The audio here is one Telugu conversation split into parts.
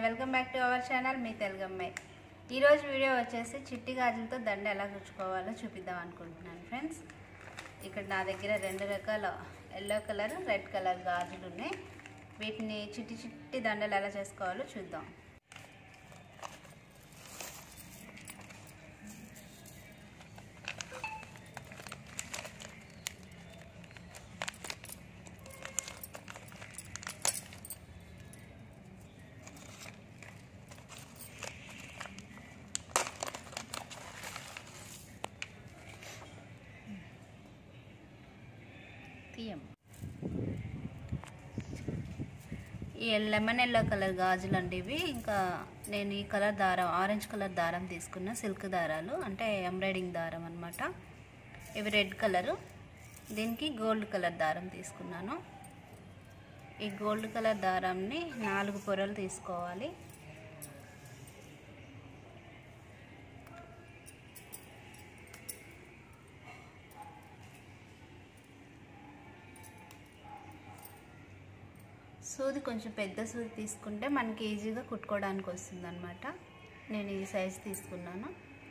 welcome back to our channel మీ తెలుగు అమ్మాయి ఈరోజు వీడియో వచ్చేసి చిట్టి గాజులతో దండ ఎలా గుచ్చుకోవాలో చూపిద్దాం అనుకుంటున్నాను ఫ్రెండ్స్ ఇక్కడ నా దగ్గర రెండు రకాల ఎల్లో కలర్ రెడ్ కలర్ గాజులు ఉన్నాయి వీటిని చిట్టి చిట్టి దండలు ఎలా చేసుకోవాలో చూద్దాం తీయం ఈ లెమన్ ఎల్లో కలర్ గాజులు అండి ఇవి ఇంకా నేను ఈ కలర్ దారం ఆరెంజ్ కలర్ దారం తీసుకున్న సిల్క్ దారాలు అంటే ఎంబ్రాయిడింగ్ దారం అనమాట ఇవి రెడ్ కలరు దీనికి గోల్డ్ కలర్ దారం తీసుకున్నాను ఈ గోల్డ్ కలర్ దారాన్ని నాలుగు పొరలు తీసుకోవాలి సూది కొంచెం పెద్ద సూది తీసుకుంటే మనకి ఈజీగా కుట్టుకోవడానికి వస్తుంది అనమాట నేను ఈ సైజు తీసుకున్నాను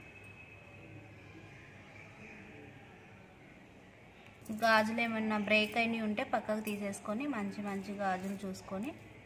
గాజులు ఏమన్నా బ్రేక్ అయినవి ఉంటే పక్కకు తీసేసుకొని మంచి మంచి గాజులు చూసుకొని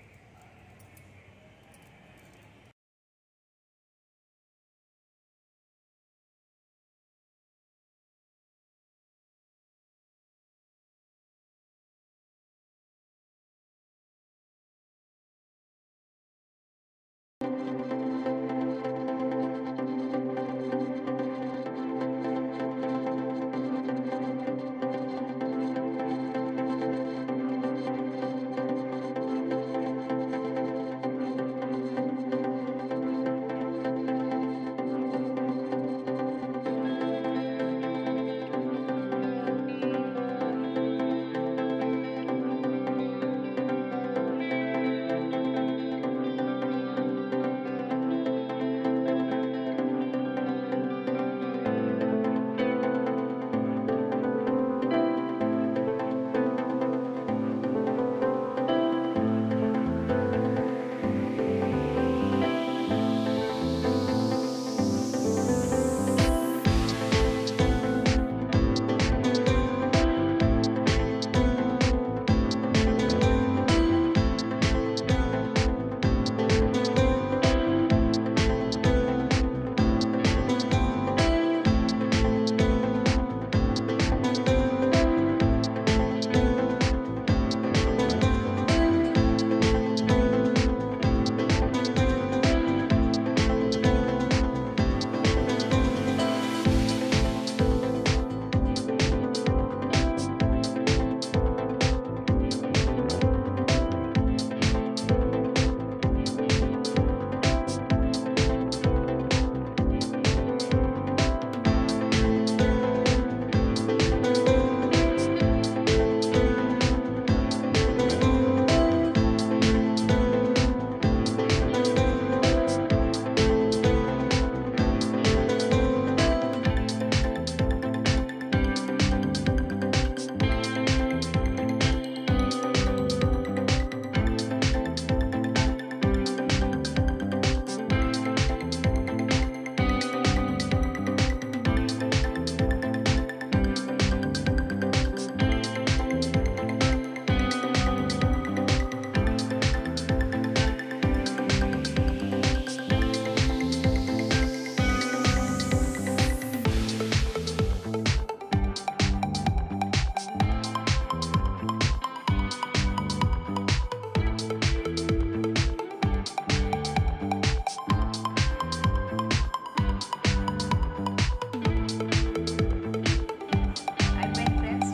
అయిపోయింది ఫ్రెండ్స్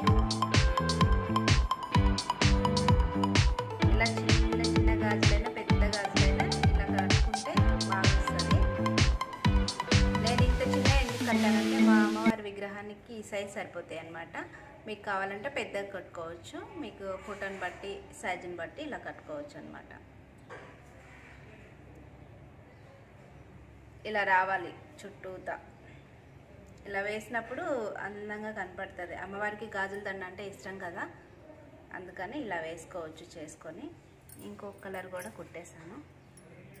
చూడండి ఇలా చిన్న చిన్న గాజులైనా పెద్ద గాజులైనా ఇలా కట్టుకుంటే బాగా వస్తుంది నేను ఇంత చిన్న ఎందుకు కట్టానంటే మా అమ్మవారి విగ్రహానికి ఈ సైజ్ సరిపోతాయి అన్నమాట మీకు కావాలంటే పెద్దగా కట్టుకోవచ్చు మీకు ఫోటోని బట్టి సైజుని బట్టి ఇలా కట్టుకోవచ్చు అనమాట ఇలా రావాలి చుట్టూతా ఇలా వేసినప్పుడు అందంగా కనపడుతుంది అమ్మవారికి గాజుల దండ అంటే ఇష్టం కదా అందుకని ఇలా వేసుకోవచ్చు చేసుకొని ఇంకొక కలర్ కూడా కుట్టేశాను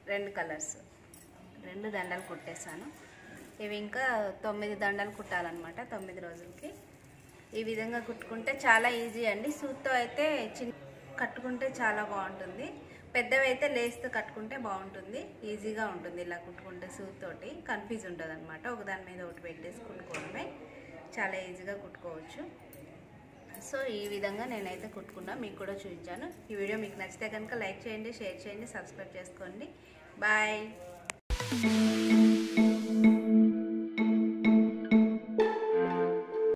రెండు కలర్స్ రెండు దండలు కుట్టేశాను ఇవి ఇంకా తొమ్మిది దండలు కుట్టాలన్నమాట తొమ్మిది రోజులకి ఈ విధంగా కుట్టుకుంటే చాలా ఈజీ అండి సూత్తో అయితే చిన్న కట్టుకుంటే చాలా బాగుంటుంది పెద్దవి అయితే లేస్తో కట్టుకుంటే బాగుంటుంది ఈజీగా ఉంటుంది ఇలా కుట్టుకుంటే సూత్ తోటి కన్ఫ్యూజ్ ఉంటుంది అనమాట ఒకదాని మీద ఒకటి పెట్టేసి కుట్టుకోవడమే చాలా ఈజీగా కుట్టుకోవచ్చు సో ఈ విధంగా నేనైతే కుట్టుకున్నా మీకు కూడా చూపించాను ఈ వీడియో మీకు నచ్చితే కనుక లైక్ చేయండి షేర్ చేయండి సబ్స్క్రైబ్ చేసుకోండి బాయ్